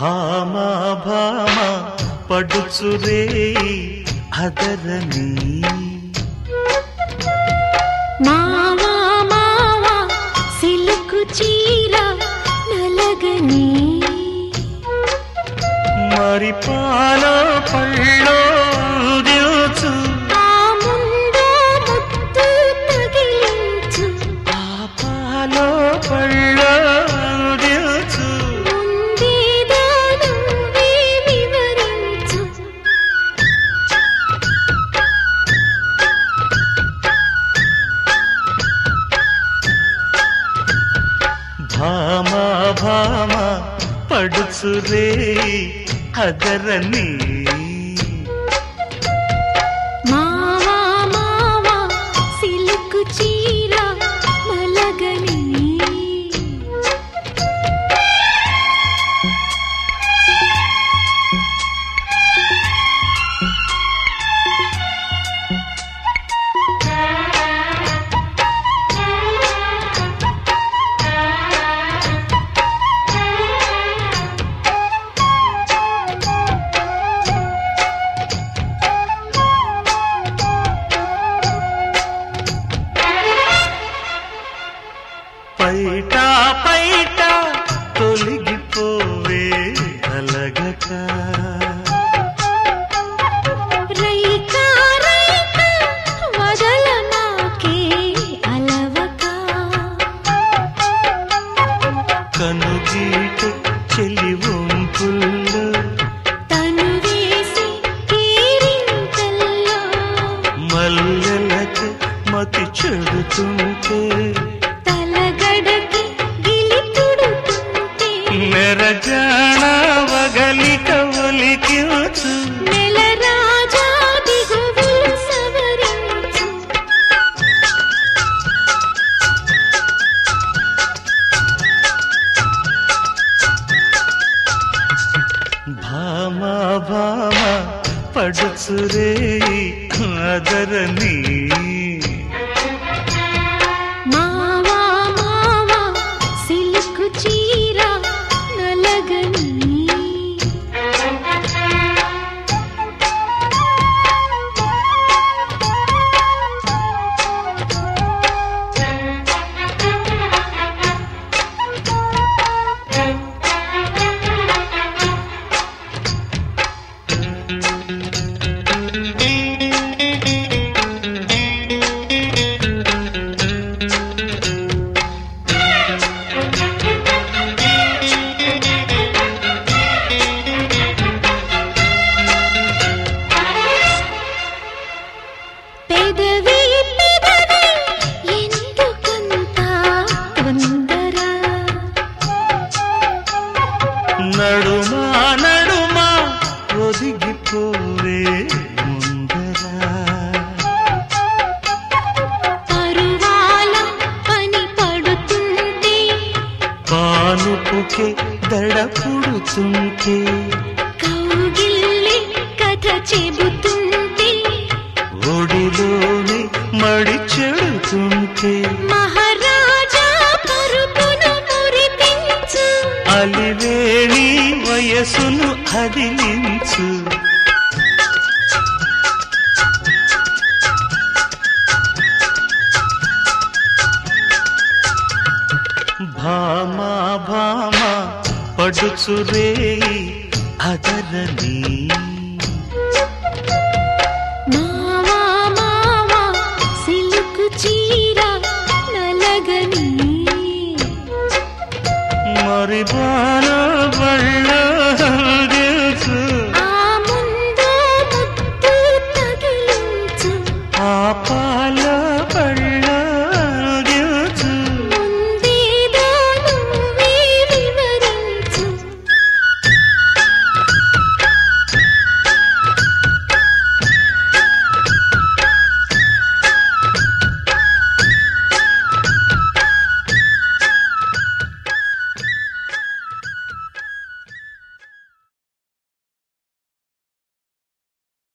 భామ భామ పడుచురే అదరని మావా మావా సిలుకు చీర నలగని మరి పాలో పళ్ళో దిల్చు ఆ ముందు ముత్తు తగిలించు ఆ పాలో పళ్ళో దిల్చు ముందేదో నువ్వే వివరించు భామ భామ పడుచురే అదరని మావా మావా సిలుకు చీర నలగని పైట పైట తొలగిపోవే అలగక రైకా రైకా వదల నాకే అలవక కనుగీట చెలి వంపుల్లో తను వేసి కేరింతల్లో మల్లెలకు మతి చెడుతుంటే తలగడకి గిలి తుడుతుంటే మెరజాన వగలిక ఒలికివచ్చు నెల రాజా దిగువులు సవరించు భామ భామ పడుచురే అదరని మావా మావా సిలుకు చీర నలగని పెదవి పెదవి ఎందుకంత తొందర నడుమా నడుమా ఒదిగిపోవే ముందరా పరువాల పని పడుతుంటే పానుపుకే దడ పుడుతుంటే కౌగిల్లి కథ చెబుతుంటే ఒడిలోనే మడి చెడుతుంటే మహారాజా పరుపును మురిపించు అలివేణి వయసును అదిలించు భామ భామ పడుచురే అదరని మావా మావా సిలుకు చీర నలగని మరి బాల బళ్ళ